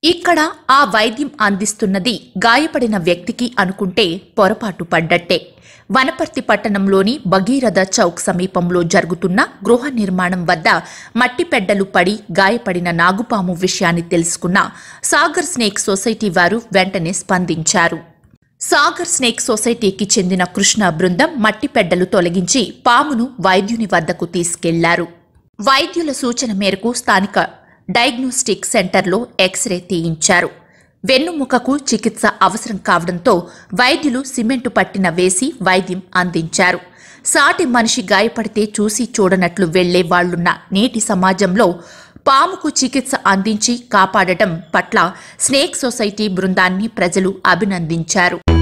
ఇక్కడ ఆ వైద్యం అందిస్తున్నది గాయపడిన వ్యక్తికి అనుకుంటే పొరపాటు పడ్డట్టే వనపర్తి పట్టణంలోని భగీరథ చౌక్ సమీపంలో జరుగుతున్న గృహ నిర్మాణం వద్ద మట్టి పెడ్డలు పడి గాయపడిన నాగుపాము విషయాన్ని తెలుసుకున్న సాగర్ స్నేక్ సొసైటీ వారు వెంటనే స్పందించారు సాగర్ స్నేక్ సొసైటీకి చెందిన కృష్ణ బృందం మట్టి పెడ్డలు తొలగించి పామును వైద్యుని వద్దకు తీసుకెళ్లారు వైద్యుల సూచన మేరకు స్థానిక డయాగ్నోస్టిక్ సెంటర్లో ఎక్స్రే తీయించారు వెన్నుముకకు చికిత్స అవసరం కావడంతో వైద్యులు సిమెంటు పట్టిన వేసి వైద్యం అందించారు సాటి మనిషి గాయపడితే చూసి చూడనట్లు వెళ్లే వాళ్లున్న నేటి సమాజంలో పాముకు చికిత్స అందించి కాపాడటం పట్ల స్నేక్ సొసైటీ బృందాన్ని ప్రజలు అభినందించారు